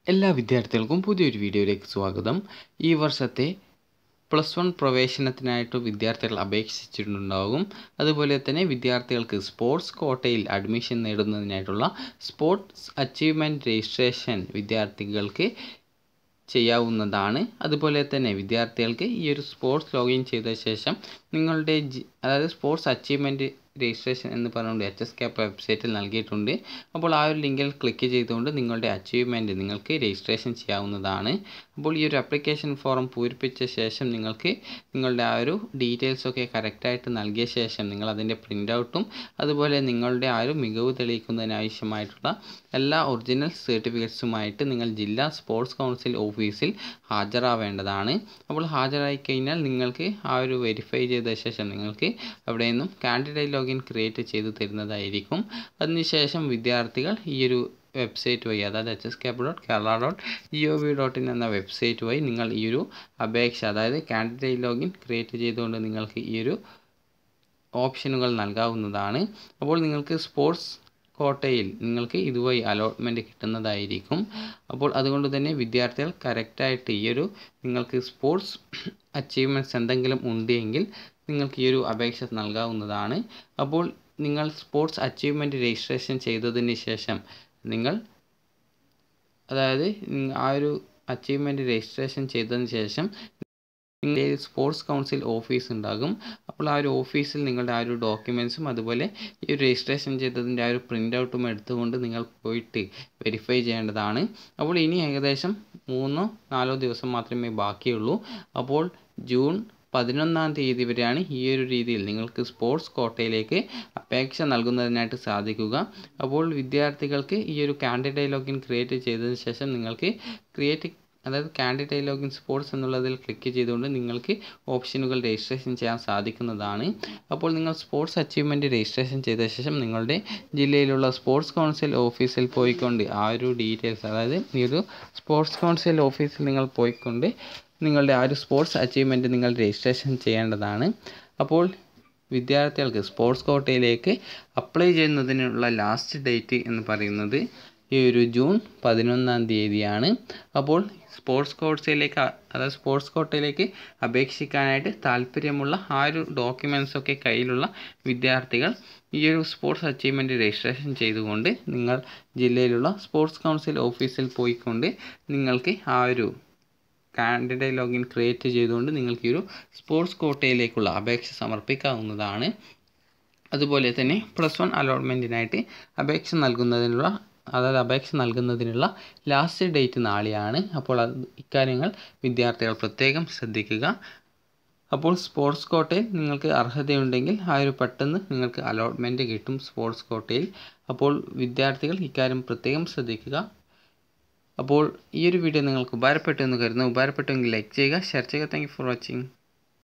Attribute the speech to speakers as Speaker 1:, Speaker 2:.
Speaker 1: എല്ലാ വിദ്യാർത്ഥികൾക്കും പുതിയൊരു വീഡിയോയിലേക്ക് സ്വാഗതം ഈ വർഷത്തെ പ്ലസ് വൺ പ്രവേശനത്തിനായിട്ട് വിദ്യാർത്ഥികൾ അപേക്ഷിച്ചിട്ടുണ്ടാകും അതുപോലെ തന്നെ വിദ്യാർത്ഥികൾക്ക് സ്പോർട്സ് കോട്ടയിൽ അഡ്മിഷൻ നേടുന്നതിനായിട്ടുള്ള സ്പോർട്സ് അച്ചീവ്മെൻറ്റ് രജിസ്ട്രേഷൻ വിദ്യാർത്ഥികൾക്ക് ചെയ്യാവുന്നതാണ് അതുപോലെ തന്നെ വിദ്യാർത്ഥികൾക്ക് ഈ ഒരു സ്പോർട്സ് ലോഗിൻ ചെയ്ത ശേഷം നിങ്ങളുടെ ജി അതായത് സ്പോർട്സ് അച്ചീവ്മെൻറ്റ് രജിസ്ട്രേഷൻ എന്ന് പറഞ്ഞുകൊണ്ട് എച്ച് എസ് ക്യാപ്പ് വെബ്സൈറ്റിൽ നൽകിയിട്ടുണ്ട് അപ്പോൾ ആ ഒരു ലിങ്കിൽ ക്ലിക്ക് ചെയ്തുകൊണ്ട് നിങ്ങളുടെ അച്ചീവ്മെൻറ്റ് നിങ്ങൾക്ക് രജിസ്ട്രേഷൻ ചെയ്യാവുന്നതാണ് അപ്പോൾ ഈ ഒരു ആപ്ലിക്കേഷൻ ഫോം പൂരിപ്പിച്ച ശേഷം നിങ്ങൾക്ക് നിങ്ങളുടെ ആ ഒരു ഡീറ്റെയിൽസൊക്കെ കറക്റ്റായിട്ട് നൽകിയ ശേഷം നിങ്ങൾ അതിൻ്റെ പ്രിൻ്റ് ഔട്ടും അതുപോലെ നിങ്ങളുടെ ആ ഒരു മികവ് തെളിയിക്കുന്നതിന് ആവശ്യമായിട്ടുള്ള എല്ലാ ഒറിജിനൽ സർട്ടിഫിക്കറ്റ്സുമായിട്ട് നിങ്ങൾ ജില്ലാ സ്പോർട്സ് കൗൺസിൽ ഓഫീസിൽ ഹാജരാവേണ്ടതാണ് അപ്പോൾ ഹാജരായി കഴിഞ്ഞാൽ നിങ്ങൾക്ക് ആ ഒരു വെരിഫൈ ചെയ്ത ശേഷം നിങ്ങൾക്ക് അവിടെ നിന്നും കാൻഡിഡേറ്റ് ലോഗിൻ ക്രിയേറ്റ് ചെയ്തു തരുന്നതായിരിക്കും അതിനുശേഷം വിദ്യാർത്ഥികൾ ഈ ഒരു വെബ്സൈറ്റ് വഴി അതായത് H S cap dot Kerala dot G O V dot in എന്ന വെബ്സൈറ്റ് വഴി നിങ്ങൾ ഈ ഒരു അപേക്ഷ അതായത് കാൻഡിഡേറ്റ് ലോഗിൻ ക്രിയേറ്റ് ചെയ്തുകൊണ്ട് നിങ്ങൾക്ക് ഈ ഒരു ഓപ്ഷനുകൾ നൽകാവുന്നതാണ് അപ്പോൾ നിങ്ങൾക്ക് സ്പോർട്സ് കോട്ടയിൽ നിങ്ങൾക്ക് ഇതുവഴി അലോട്ട്മെൻറ്റ് കിട്ടുന്നതായിരിക്കും അപ്പോൾ അതുകൊണ്ട് തന്നെ വിദ്യാർത്ഥികൾ കറക്റ്റായിട്ട് ഈ ഒരു നിങ്ങൾക്ക് സ്പോർട്സ് അച്ചീവ്മെൻറ്റ്സ് എന്തെങ്കിലും ഉണ്ടെങ്കിൽ നിങ്ങൾക്ക് ഈ ഒരു അപേക്ഷ നൽകാവുന്നതാണ് അപ്പോൾ നിങ്ങൾ സ്പോർട്സ് അച്ചീവ്മെൻറ്റ് രജിസ്ട്രേഷൻ ചെയ്തതിന് ശേഷം നിങ്ങൾ അതായത് ആ ഒരു അച്ചീവ്മെൻറ്റ് രജിസ്ട്രേഷൻ ചെയ്തതിന് ശേഷം നിങ്ങളുടെ സ്പോർട്സ് കൗൺസിൽ ഓഫീസ് ഉണ്ടാകും അപ്പോൾ ആ ഒരു ഓഫീസിൽ നിങ്ങളുടെ ആ ഒരു ഡോക്യുമെൻസും അതുപോലെ ഈ ഒരു രജിസ്ട്രേഷൻ ചെയ്തതിൻ്റെ ആ ഒരു പ്രിൻ്റ് ഔട്ടും എടുത്തുകൊണ്ട് നിങ്ങൾ പോയിട്ട് വെരിഫൈ ചെയ്യേണ്ടതാണ് അപ്പോൾ ഇനി ഏകദേശം മൂന്നോ നാലോ ദിവസം മാത്രമേ ബാക്കിയുള്ളൂ അപ്പോൾ ജൂൺ പതിനൊന്നാം തീയതി വരെയാണ് ഈ ഒരു രീതിയിൽ നിങ്ങൾക്ക് സ്പോർട്സ് കോട്ടയിലേക്ക് അപേക്ഷ നൽകുന്നതിനായിട്ട് സാധിക്കുക അപ്പോൾ വിദ്യാർത്ഥികൾക്ക് ഈ ഒരു കാൻഡിഡേറ്റ് ലോഗിൻ ക്രിയേറ്റ് ചെയ്തതിന് ശേഷം നിങ്ങൾക്ക് ക്രിയേറ്റ് അതായത് കാൻഡിഡേറ്റ് ലോഗിൻ സ്പോർട്സ് എന്നുള്ളതിൽ ക്ലിക്ക് ചെയ്തുകൊണ്ട് നിങ്ങൾക്ക് ഓപ്ഷനുകൾ രജിസ്ട്രേഷൻ ചെയ്യാൻ സാധിക്കുന്നതാണ് അപ്പോൾ നിങ്ങൾ സ്പോർട്സ് അച്ചീവ്മെൻറ്റ് രജിസ്ട്രേഷൻ ചെയ്ത ശേഷം നിങ്ങളുടെ ജില്ലയിലുള്ള സ്പോർട്സ് കൗൺസിൽ ഓഫീസിൽ പോയിക്കൊണ്ട് ആ ഒരു ഡീറ്റെയിൽസ് അതായത് ഈ ഒരു സ്പോർട്സ് കൗൺസിൽ ഓഫീസിൽ നിങ്ങൾ പോയിക്കൊണ്ട് നിങ്ങളുടെ ആ ഒരു സ്പോർട്സ് അച്ചീവ്മെൻറ്റ് നിങ്ങൾ രജിസ്ട്രേഷൻ ചെയ്യേണ്ടതാണ് അപ്പോൾ വിദ്യാർത്ഥികൾക്ക് സ്പോർട്സ് കോട്ടയിലേക്ക് അപ്ലൈ ചെയ്യുന്നതിനുള്ള ലാസ്റ്റ് ഡേറ്റ് എന്ന് പറയുന്നത് ഈ ഒരു ജൂൺ പതിനൊന്നാം തീയതിയാണ് അപ്പോൾ സ്പോർട്സ് കോഴ്സിലേക്ക് അതായത് സ്പോർട്സ് കോട്ടയിലേക്ക് അപേക്ഷിക്കാനായിട്ട് താല്പര്യമുള്ള ആ ഒരു ഡോക്യുമെൻസൊക്കെ കയ്യിലുള്ള വിദ്യാർത്ഥികൾ ഈ ഒരു സ്പോർട്സ് അച്ചീവ്മെൻറ്റ് രജിസ്ട്രേഷൻ ചെയ്തുകൊണ്ട് നിങ്ങൾ ജില്ലയിലുള്ള സ്പോർട്സ് കൗൺസിൽ ഓഫീസിൽ പോയിക്കൊണ്ട് നിങ്ങൾക്ക് ആ ഒരു കാൻഡിഡേറ്റ് ലോഗിൻ ക്രിയേറ്റ് ചെയ്തുകൊണ്ട് നിങ്ങൾക്ക് ഈ ഒരു സ്പോർട്സ് കോട്ടയിലേക്കുള്ള അപേക്ഷ സമർപ്പിക്കാവുന്നതാണ് അതുപോലെ തന്നെ പ്ലസ് വൺ അലോട്ട്മെൻറ്റിനായിട്ട് അപേക്ഷ നൽകുന്നതിനുള്ള അതായത് അപേക്ഷ നൽകുന്നതിനുള്ള ലാസ്റ്റ് ഡേറ്റ് നാളെയാണ് അപ്പോൾ അത് ഇക്കാര്യങ്ങൾ വിദ്യാർത്ഥികൾ പ്രത്യേകം ശ്രദ്ധിക്കുക അപ്പോൾ സ്പോർട്സ് കോട്ടയിൽ നിങ്ങൾക്ക് അർഹതയുണ്ടെങ്കിൽ ആ ഒരു പെട്ടെന്ന് നിങ്ങൾക്ക് അലോട്ട്മെൻറ്റ് കിട്ടും സ്പോർട്സ് കോട്ടയിൽ അപ്പോൾ വിദ്യാർത്ഥികൾ ഇക്കാര്യം പ്രത്യേകം ശ്രദ്ധിക്കുക അപ്പോൾ ഈ ഒരു വീഡിയോ നിങ്ങൾക്ക് ഉപകാരപ്പെട്ടു എന്ന് കരുതുന്നു ഉപകാരപ്പെട്ടെങ്കിൽ ലൈക്ക് ചെയ്യുക ഷെയർ ചെയ്യുക താങ്ക് ഫോർ വാച്ചിങ്